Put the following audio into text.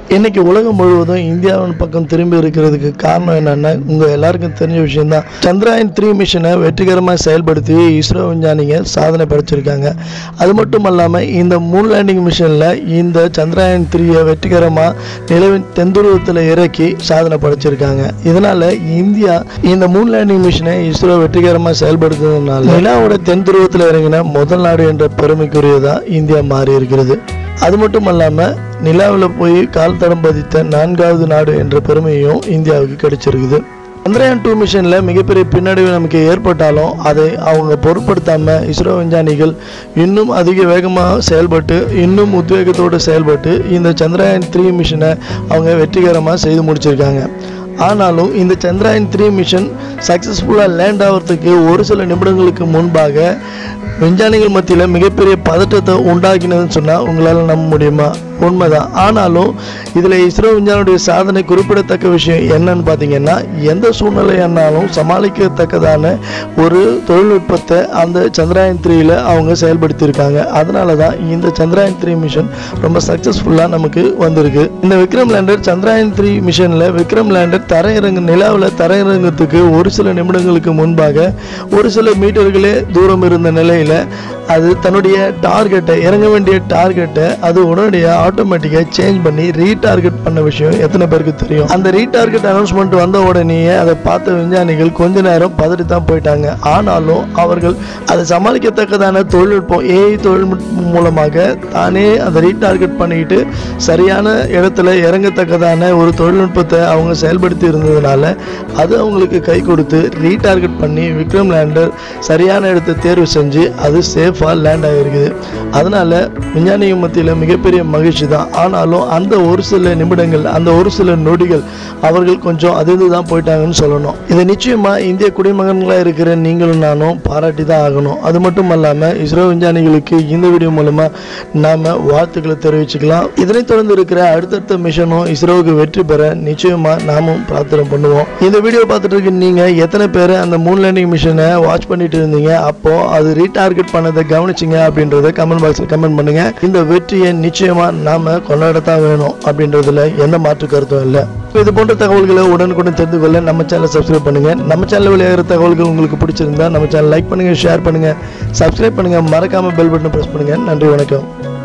இன்னைக்கு உலகம் முழுவதும் இந்தியாவின் பக்கம் திரும்பி இருக்கிறதுக்கு காரணம் என்னன்னா உங்க எல்லாருக்கும் தெரிஞ்ச விஷயம்தான் சந்திராயன் த்ரீ மிஷனை வெற்றிகரமாக செயல்படுத்தி இஸ்ரோ விஞ்ஞானிங்க சாதனை படைச்சிருக்காங்க அது மட்டும் இல்லாம இந்த மூன் லேண்டிங் மிஷன்ல இந்த சந்திராயன் த்ரீயை வெற்றிகரமாக நிலவின் தென்துருவத்தில் இறக்கி சாதனை படைச்சிருக்காங்க இதனால இந்தியா இந்த மூன் லேண்டிங் மிஷனை இஸ்ரோ வெற்றிகரமாக செயல்படுத்துறதுனால நிலாவோட தென் துருவத்தில் இறங்கின முதல் நாடு என்ற பெருமைக்குரியதா இந்தியா மாறி இருக்கிறது அது மட்டும் இல்லாமல் நிலாவில் போய் கால் தடம் பதித்த நான்காவது நாடு என்ற பெருமையும் இந்தியாவுக்கு கிடைச்சிருக்குது சந்திரயான் டூ மிஷனில் மிகப்பெரிய பின்னடைவு நமக்கு ஏற்பட்டாலும் அதை அவங்க பொருட்படுத்தாமல் இஸ்ரோ விஞ்ஞானிகள் இன்னும் அதிக வேகமாக செயல்பட்டு இன்னும் உத்வேகத்தோடு செயல்பட்டு இந்த சந்திரயான் த்ரீ மிஷனை அவங்க வெற்றிகரமாக செய்து முடிச்சிருக்காங்க ஆனாலும் இந்த சந்திராயன் த்ரீ மிஷன் சக்ஸஸ்ஃபுல்லாக லேண்ட் ஆகிறதுக்கு ஒரு சில நிமிடங்களுக்கு முன்பாக விஞ்ஞானிகள் மத்தியில் மிகப்பெரிய பதட்டத்தை உண்டாக்கினதுன்னு சொன்னால் உங்களால் நம்ப முடியுமா உண்மைதான் ஆனாலும் இதில் இஸ்ரோ விஞ்ஞானியுடைய சாதனை குறிப்பிடத்தக்க விஷயம் என்னன்னு பார்த்தீங்கன்னா எந்த சூழ்நிலையானாலும் சமாளிக்கத்தக்கதான ஒரு தொழில்நுட்பத்தை அந்த சந்திராயன் த்ரீயில் அவங்க செயல்படுத்தியிருக்காங்க அதனால தான் இந்த சந்திராயன் த்ரீ மிஷன் ரொம்ப சக்ஸஸ்ஃபுல்லாக நமக்கு வந்திருக்கு இந்த விக்ரம் லேண்டர் சந்திராயன் த்ரீ மிஷனில் விக்ரம் லேண்டர் தரையிறங்கு நிலாவில் தரையிறங்கத்துக்கு ஒரு சில நிமிடங்களுக்கு முன்பாக ஒரு சில மீட்டர்களே தூரம் இருந்த நிலையில் அது தன்னுடைய டார்கெட்டை இறங்க வேண்டிய டார்கெட்டை அது உடனடியாக ஆட்டோமேட்டிக்காக சேஞ்ச் பண்ணி ரீடார்கெட் பண்ண விஷயம் எத்தனை பேருக்கு தெரியும் அந்த ரீடார்கெட் அனௌன்ஸ்மெண்ட் வந்த உடனேயே அதை பார்த்த விஞ்ஞானிகள் கொஞ்ச நேரம் பதறி தான் போயிட்டாங்க ஆனாலும் அவர்கள் அதை சமாளிக்கத்தக்கதான தொழில்நுட்பம் ஏஐ தொழில்நுட்பம் மூலமாக தானே அதை ரீடார்கெட் பண்ணிக்கிட்டு சரியான இடத்துல இறங்கத்தக்கதான ஒரு தொழில்நுட்பத்தை அவங்க செயல்படுத்தி இருந்ததுனால அது அவங்களுக்கு கை கொடுத்து ரீடார்கெட் பண்ணி விக்ரம் லேண்டர் சரியான இடத்தை தேர்வு செஞ்சு அது சேஃபாக லேண்ட் ஆகிருக்குது அதனால விஞ்ஞானிகள் மத்தியில் மிகப்பெரிய மகிழ்ச்சி தான் ஆனாலும் அந்த ஒரு சில நிமிடங்கள் அந்த ஒரு சில நொடிகள் அவர்கள் கொஞ்சம் அதிர்ந்து தான் போயிட்டாங்கன்னு சொல்லணும் இதை நிச்சயமா இந்திய குடிமகன்களாக இருக்கிற நீங்களும் நானும் பாராட்டி தான் ஆகணும் அது மட்டும் இல்லாமல் இஸ்ரோ விஞ்ஞானிகளுக்கு இந்த வீடியோ மூலமாக நாம வாழ்த்துக்களை தெரிவிச்சுக்கலாம் இதனைத் தொடர்ந்து இருக்கிற அடுத்தடுத்த மிஷனும் இஸ்ரோவுக்கு வெற்றி பெற நிச்சயமா நாமும் பிரார்த்தனை பண்ணுவோம் இந்த வீடியோ பார்த்துட்டு இருக்க நீங்க எத்தனை பேர் அந்த மூன் லேண்டிங் மிஷனை வாட்ச் பண்ணிட்டு இருந்தீங்க அப்போ அது ரீடார்கெட் பண்ணதை கவனிச்சிங்க அப்படின்றத கமெண்ட் பாக்ஸில் கமெண்ட் பண்ணுங்க இந்த வெற்றியை நிச்சயமா நாம கொண்டாடத்தான் வேணும் அப்படின்றதுல எந்த மாற்று கருத்தும் இல்லை இது போன்ற தகவல்களை உடனுக்குடன் தெரிந்து கொள்ள நம்ம சேனலை சப்ஸ்கிரைப் பண்ணுங்க நம்ம சேனல் வெளியாகிற தகவல்கள் உங்களுக்கு பிடிச்சிருந்தா நம்ம சேனல் லைக் பண்ணுங்க ஷேர் பண்ணுங்க சப்ஸ்கிரைப் பண்ணுங்க மறக்காம பெல் பட்டன் பிரஸ் பண்ணுங்க நன்றி வணக்கம்